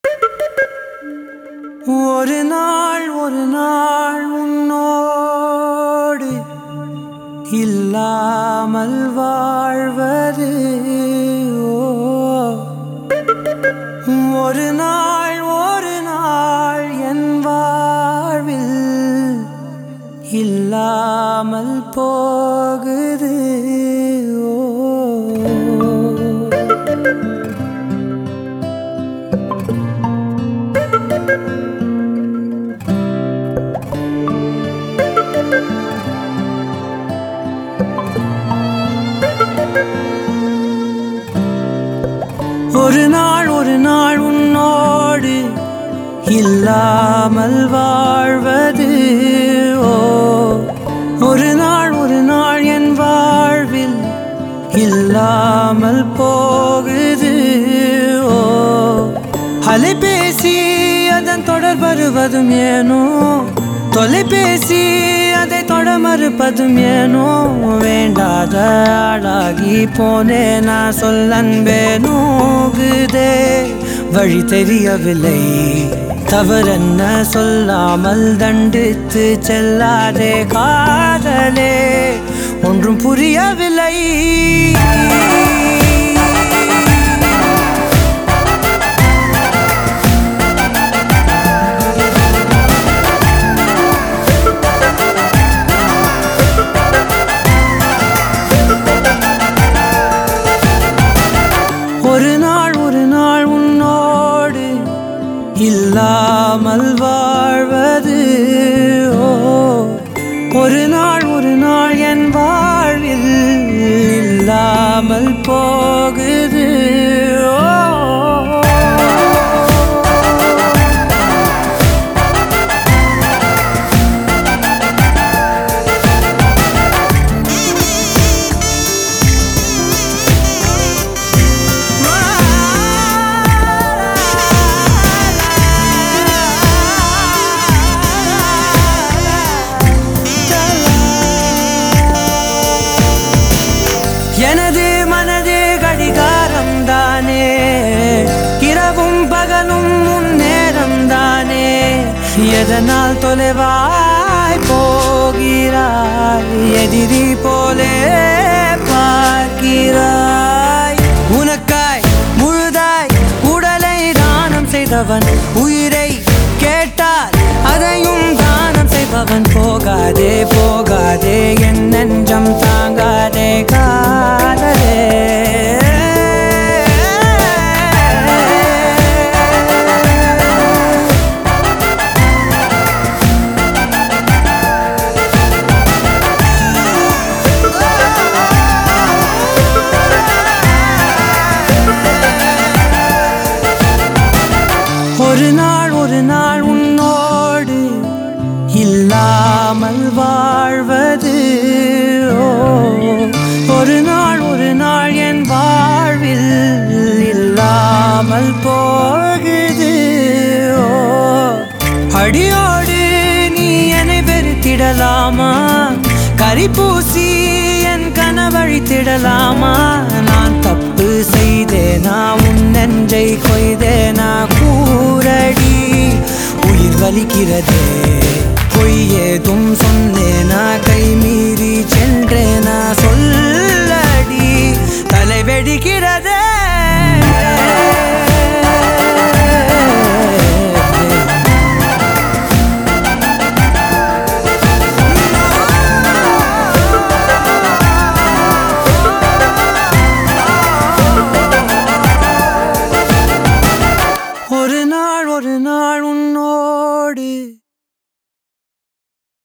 ஒரு நாள் ஒரு நாள் உன்னோடு இல்லாமல் வாழ்வது ஓ. ஒரு நாள் ஒரு நாள் என் வாழ்வில் இல்லாமல் போகுது ஓ ஒரு நாள் ஒரு நாள் உன்னோடு இல்லாமல் வாழ்வது ஓ ஒரு நாள் ஒரு நாள் என் வாழ்வில் இல்லாமல் போகுது ஓ அலைபேசி அதன் தொடர் வருவதும் ஏனோ தொலைபேசி அதை தொட மறுப்பதும் ஏனோ வேண்டாத ஆளாகி போனே நான் சொல்லன்பே நோகுதே வழி தெரியவில்லை தவறென்ன சொல்லாமல் தண்டித்து செல்லாதே காதலே ஒன்றும் புரியவில்லை ஒரு நாள் ஒரு நாள் உன்னோடு இல்லாமல் வாழ்வது ஓ ஒரு நாள் ஒரு நாள் என் வாழ்வில் இல்லாமல் போகுது ஓ எனது மனது கடிகாரம் தானே இரவும் பகலும் முன்னேறம் தானே எதனால் தொலைவாய் போகிறாய் எதிரி போலே பார்க்கிறாய் உனக்காய் முழுதாய் உடலை தானம் செய்தவன் உயிரை கேட்டால் அதையும் தானம் செய்பவன் போகாதே போகாதே என் நெஞ்சம் தாங்காதே காதலே ஒரு நாள் ஒரு நாள் உன்னோடு இல்லாமல் வாழ்வது ஓ ஒரு நாள் ஒரு நாள் என் வாழ்வில் இல்லாமல் போகுது ஓ அடியோடு நீ என்னை வெறுத்திடலாமா கரி பூசி என் கனவழித்திடலாமா நான் தப்பு செய்தேனா உன் நெஞ்சை கொய்தேனா கூரடி உயிர் வலிக்கிறதே பொய் ஏதும் சொன்னேனா கை மீறி சென்றேனா சொல்லடி தலை வெடிக்கிறதே